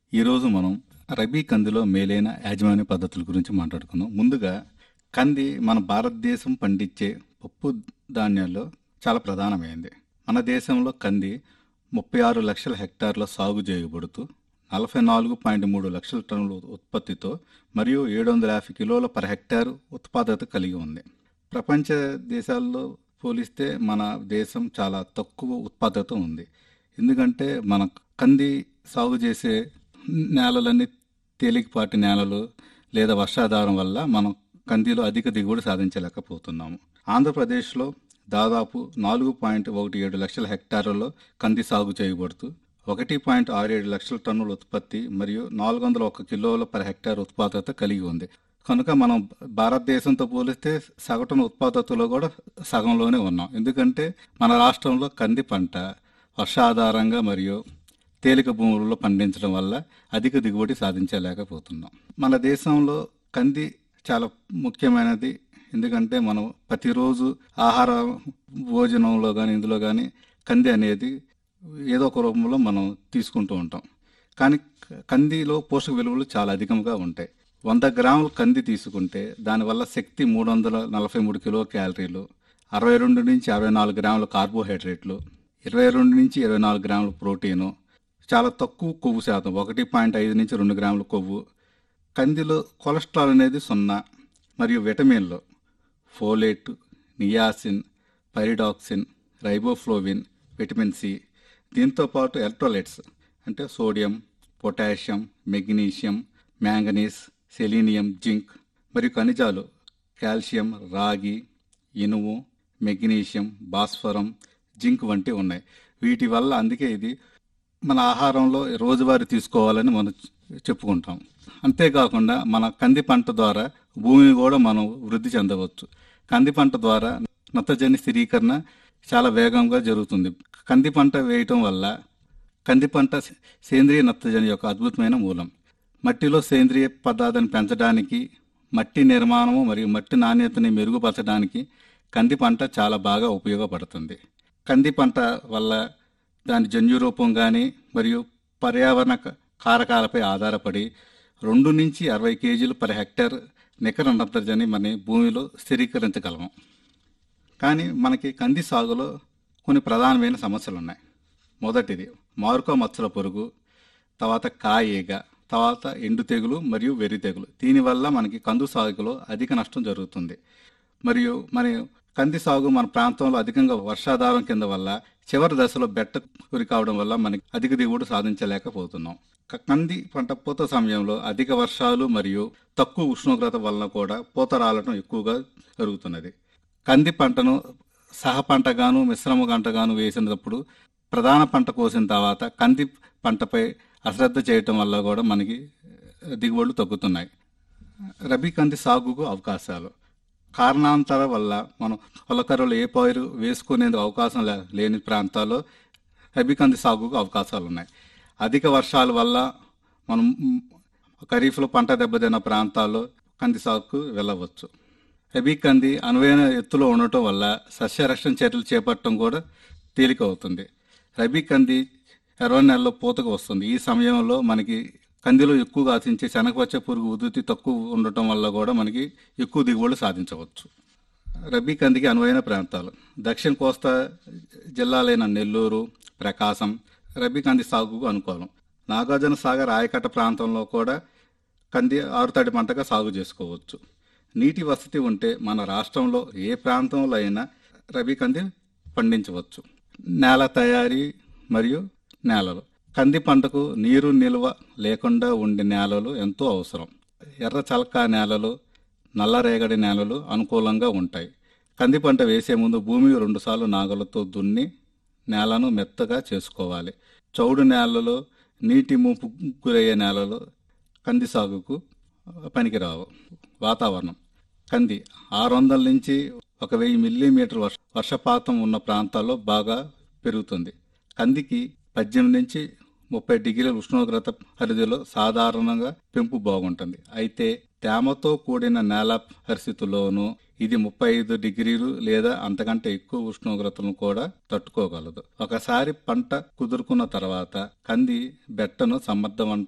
ఈరోజు మనం రబీ కందిలో మేలైన యాజమాన్య పద్ధతుల గురించి మాట్లాడుకుందాం ముందుగా కంది మన భారతదేశం పండించే పప్పు ధాన్యాల్లో చాలా ప్రధానమైంది మన దేశంలో కంది ముప్పై ఆరు లక్షల హెక్టార్ల సాగు చేయబడుతూ నలభై నాలుగు పాయింట్ మూడు లక్షల టన్నుల ఉత్పత్తితో మరియు ఏడు వందల యాభై కిలోల పర్ హెక్టార్ ఉత్పాదకత కలిగి ఉంది ప్రపంచ దేశాల్లో పోలిస్తే మన దేశం చాలా తక్కువ ఉత్పాదకత ఉంది ఎందుకంటే మన కంది సాగు చేసే నేలలన్నీ తేలికపాటి నేలలు లేదా వర్షాధారం వల్ల మనం కందిలో అధిక దిగుబడి సాధించలేకపోతున్నాము ఆంధ్రప్రదేశ్లో దాదాపు నాలుగు పాయింట్ ఒకటి ఏడు లక్షల హెక్టార్లలో కంది సాగు చేయబడుతూ ఒకటి పాయింట్ ఆరు ఏడు లక్షల టన్నుల ఉత్పత్తి మరియు నాలుగు వందల ఒక కిలోల పర్ హెక్టార్ ఉత్పాదకత కలిగి ఉంది కనుక మనం భారతదేశంతో పోలిస్తే సగటున ఉత్పాదకతలో కూడా సగంలోనే ఉన్నాం ఎందుకంటే మన రాష్ట్రంలో కంది పంట వర్షాధారంగా మరియు తేలిక భూములలో పండించడం వల్ల అధిక దిగుబడి సాధించలేకపోతున్నాం మన దేశంలో కంది చాలా ముఖ్యమైనది ఎందుకంటే మనం ప్రతిరోజు ఆహార భోజనంలో కానీ ఇందులో కానీ కంది అనేది ఏదో ఒక రూపంలో మనం తీసుకుంటూ ఉంటాం కానీ కందిలో పోషక విలువలు చాలా అధికంగా ఉంటాయి వంద గ్రాముల కంది తీసుకుంటే దానివల్ల శక్తి మూడు వందల నలభై మూడు కిలో క్యాలరీలు అరవై రెండు నుంచి అరవై నాలుగు గ్రాముల కార్బోహైడ్రేట్లు ఇరవై రెండు నుంచి ఇరవై నాలుగు గ్రాముల ప్రోటీను చాలా తక్కువ కొవ్వు శాతం ఒకటి పాయింట్ ఐదు నుంచి రెండు గ్రాముల కొవ్వు కందిలో కొలెస్ట్రాల్ అనేది సున్నా మరియు విటమిన్లు folate niacin pyridoxine riboflavin vitamin C దీంతో పాటు ఎలక్ట్రోలైట్స్ అంటే sodium potassium magnesium manganese selenium zinc మరియు ఖనిజాలు కాల్షియం రాగి ఇనుము మెగ్నీషియం భాస్వరం జింక్ వంటి ఉన్నాయి వీటి వల్ల అందుకే ఇది మన ఆహారంలో రోజువారీ తీసుకోవాలని మనం చెప్పుకుంటాం అంతేకాకుండా మన కంది పంట ద్వారా భూమిని కూడా మనం వృద్ధి చెందవచ్చు కంది పంట ద్వారా నత్రజని స్థిరీకరణ చాలా వేగంగా జరుగుతుంది కంది పంట వేయటం వల్ల కంది పంట సేంద్రియ నత్రజని యొక్క అద్భుతమైన మూలం మట్టిలో సేంద్రియ పదార్థాన్ని పెంచడానికి మట్టి నిర్మాణము మరియు మట్టి నాణ్యతని మెరుగుపరచడానికి కంది పంట చాలా బాగా ఉపయోగపడుతుంది కంది పంట వల్ల దాని జన్యురూపం కానీ మరియు పర్యావరణ కారకాలపై ఆధారపడి రెండు నుంచి అరవై కేజీలు పర్ హెక్టర్ నికర నత్రజని మన భూమిలో స్థిరీకరించగలము కానీ మనకి కంది సాగులో కొన్ని ప్రధానమైన సమస్యలు ఉన్నాయి మొదటిది మారుకో మచ్చల పురుగు తర్వాత కాయేగ తర్వాత ఎండు తెగులు మరియు వెర్రి తెగులు దీనివల్ల మనకి కందు సాగులో అధిక నష్టం జరుగుతుంది మరియు మన కంది సాగు మన ప్రాంతంలో అధికంగా వర్షాధారం కింద వల్ల చివరి దశలో బెట్ట గురి కావడం వల్ల మనకి అధిక దిగుబడి సాధించలేకపోతున్నాం కంది పంట పూత సమయంలో అధిక వర్షాలు మరియు తక్కువ ఉష్ణోగ్రత వలన కూడా పూత రాలటం ఎక్కువగా జరుగుతున్నది కంది పంటను సహ పంటగాను మిశ్రమ పంటగాను వేసినప్పుడు ప్రధాన పంట కోసిన తర్వాత కంది పంటపై అశ్రద్ధ చేయటం వల్ల కూడా మనకి దిగుబడులు తగ్గుతున్నాయి రబీ కంది సాగుకు అవకాశాలు కారణాంతర వల్ల మనం పొలకరులు ఏ పైరు వేసుకునేందుకు అవకాశం లేని ప్రాంతాల్లో రబీ కంది సాగుకు అవకాశాలు ఉన్నాయి అధిక వర్షాల వల్ల మనం ఖరీఫ్లో పంట దెబ్బతిన్న ప్రాంతాల్లో కంది సాగుకు వెళ్ళవచ్చు రబీ కంది అనువైన ఎత్తులో ఉండటం వల్ల సస్యరక్షణ చర్యలు చేపట్టడం కూడా తేలిక అవుతుంది రబీ కంది ఇరవై నెలల్లో పూతకు వస్తుంది ఈ సమయంలో మనకి కందిలో ఎక్కువగా ఆశించే శనగపచ్చ పురుగు ఉధృతి తక్కువ ఉండటం వల్ల కూడా మనకి ఎక్కువ దిగుబడులు సాధించవచ్చు రబీ కందికి అనువైన ప్రాంతాలు దక్షిణ కోస్తా జిల్లాలైన నెల్లూరు ప్రకాశం రబీ కంది సాగుకు అనుకూలం నాగార్జున సాగర్ ఆయకట్ట ప్రాంతంలో కూడా కంది ఆరుతడి పంటగా సాగు చేసుకోవచ్చు నీటి వసతి ఉంటే మన రాష్ట్రంలో ఏ ప్రాంతంలో అయినా రబీ కంది పండించవచ్చు నేల తయారీ మరియు నేలలు కంది పంటకు నీరు నిల్వ లేకుండా ఉండే నేలలు ఎంతో అవసరం ఎర్ర చలకా నేలలు నల్లరేగడి నేలలు అనుకూలంగా ఉంటాయి కంది పంట వేసే ముందు భూమి రెండుసార్లు నాగలతో దున్ని నేలను మెత్తగా చేసుకోవాలి చౌడు నేలలో నీటి ముంపు గురయ్యే నేలలో కంది సాగుకు పనికిరావు వాతావరణం కంది ఆరు వందల నుంచి ఒక వెయ్యి మిల్లీమీటర్ వర్ష వర్షపాతం ఉన్న ప్రాంతాల్లో బాగా పెరుగుతుంది కందికి పద్దెనిమిది నుంచి ముప్పై డిగ్రీల ఉష్ణోగ్రత పరిధిలో సాధారణంగా పెంపు బాగుంటుంది అయితే తేమతో కూడిన నేల పరిస్థితుల్లోనూ ఇది ముప్పై ఐదు డిగ్రీలు లేదా అంతకంటే ఎక్కువ ఉష్ణోగ్రతలను కూడా తట్టుకోగలదు ఒకసారి పంట కుదురుకున్న తర్వాత కంది బెట్టను సమర్థవంతంగా